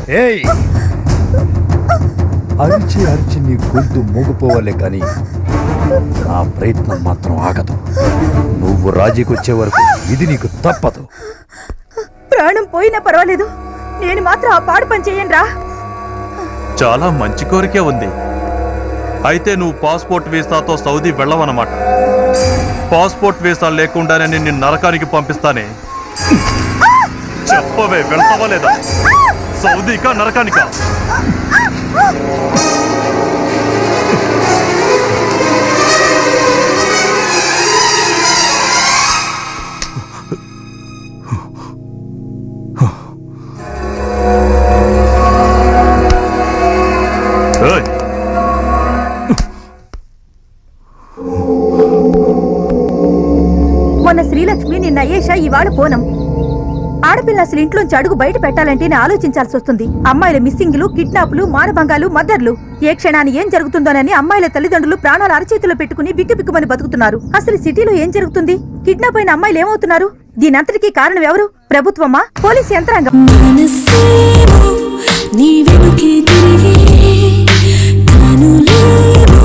ఏయ్ అరిచి అరిచి నీ గొంతు మూగిపోవాలే కానీ నా ప్రయత్నం మాత్రం ఆగదు నువ్వు రాజీకి వచ్చే వరకు ఇది నీకు తప్పదు ప్రాణం పోయినా పర్వాలేదు నేను మాత్రం ఆ పాడు పని చెయ్యను రా చాలా మంచి కోరికే ఉంది అయితే నువ్వు పాస్పోర్ట్ వీసాతో సౌదీ వెళ్ళవన్నమాట పాస్పోర్ట్ వీసా లేకుండానే నిన్ను నరకానికి పంపిస్తానే చెప్పవే వెళ్తావా లేదా సౌదీకా నరకానికా ఏయ్, మొన్న శ్రీలక్ష్మి నిన్న అయ్యేషా ఇవాళ పోనం ఆడపిల్ల అసలు ఇంట్లోంచి అడుగు బయట పెట్టాలంటేనే ఆలోచించాల్సి వస్తుంది అమ్మాయిల మిస్సింగ్లు కిడ్నాప్లు మానభంగాలు మద్దర్లు ఏ క్షణాన్ని ఏం జరుగుతుందోనని అమ్మాయిల తల్లిదండ్రులు ప్రాణాలు అరచేతిలో పెట్టుకుని బిక్కుబిక్కుమని బతుకుతున్నారు అసలు సిటీలో ఏం జరుగుతుంది కిడ్నాప్ అయిన అమ్మాయిలు ఏమవుతున్నారు దీనంతటికీ కారణం ఎవరు ప్రభుత్వమా పోలీస్ యంత్రాంగం మనసేమో నీ వెనుకే తిరిగే కనులేమో